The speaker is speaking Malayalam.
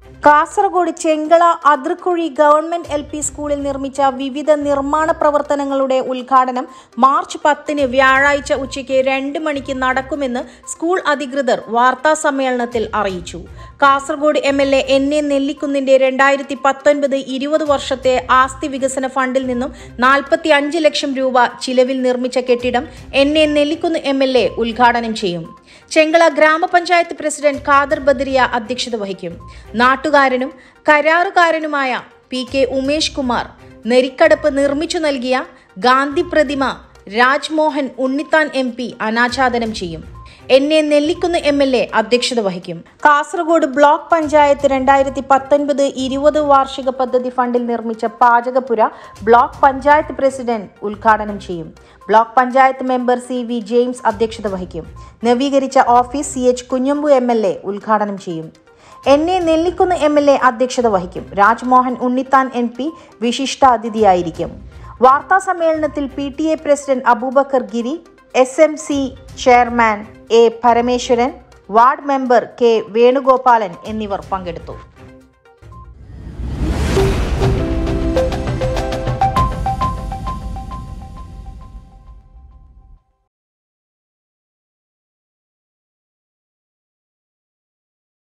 Kasaragod Chengala Athirkuzhi government L P സ്കൂളിൽ നിർമ്മിച്ച വിവിധ നിർമ്മാണ പ്രവർത്തനങ്ങളുടെ ഉദ്ഘാടനം മാർച്ച് പത്തിന് വ്യാഴാഴ്ച ഉച്ചയ്ക്ക് രണ്ട് മണിക്ക് നടക്കുമെന്ന് സ്കൂൾ അധികൃതർ വാർത്താ സമ്മേളനത്തിൽ അറിയിച്ചു Kasaragod M L A N A നെല്ലിക്കുന്നിന്റെ രണ്ടായിരത്തി പത്തൊൻപത് ഇരുപത് വർഷത്തെ ആസ്തി വികസന ഫണ്ടിൽ നിന്നും നാൽപ്പത്തി അഞ്ച് ലക്ഷം രൂപ ചിലവിൽ നിർമ്മിച്ച കെട്ടിടം N A Nellikkunnu M L A ഉദ്ഘാടനം ചെയ്യും ചെങ്കള ഗ്രാമപഞ്ചായത്ത് പ്രസിഡന്റ് ഖാദർ ബദരിയ അധ്യക്ഷത വഹിക്കും നാട്ടുകാരനും കരാറുകാരനുമായ പി കെ ഉമേഷ് കുമാർ നെരിക്കടപ്പ് നിർമ്മിച്ചു നൽകിയ ഗാന്ധി പ്രതിമ രാജ്മോഹൻ ഉണ്ണിത്താൻ എം പി അനാച്ഛാദനം ചെയ്യും എന്നെ നെല്ലിക്കുന്ന് എം എൽ എ അധ്യക്ഷത വഹിക്കും കാസർഗോഡ് ബ്ലോക്ക് പഞ്ചായത്ത് രണ്ടായിരത്തി പത്തൊൻപത് ഇരുപത് വാർഷിക പദ്ധതി ഫണ്ടിൽ നിർമ്മിച്ച പാചകപ്പുര ബ്ലോക്ക് പഞ്ചായത്ത് പ്രസിഡന്റ് ഉദ്ഘാടനം ചെയ്യും block panchayat member C V James അധ്യക്ഷത വഹിക്കും നവീകരിച്ച office C H Kunhambu M L A ഉദ്ഘാടനം ചെയ്യും എന്നെ നെല്ലിക്കുന്ന് എം എൽ എ അധ്യക്ഷത വഹിക്കും രാജ്മോഹൻ ഉണ്ണിത്താൻ എം പി വിശിഷ്ടാതിഥിയായിരിക്കും വാർത്താ സമ്മേളനത്തിൽ P T A president Abubakar Giri S M C chairman A Parameswaran ward member K Venugopalan എന്നിവർ പങ്കെടുത്തു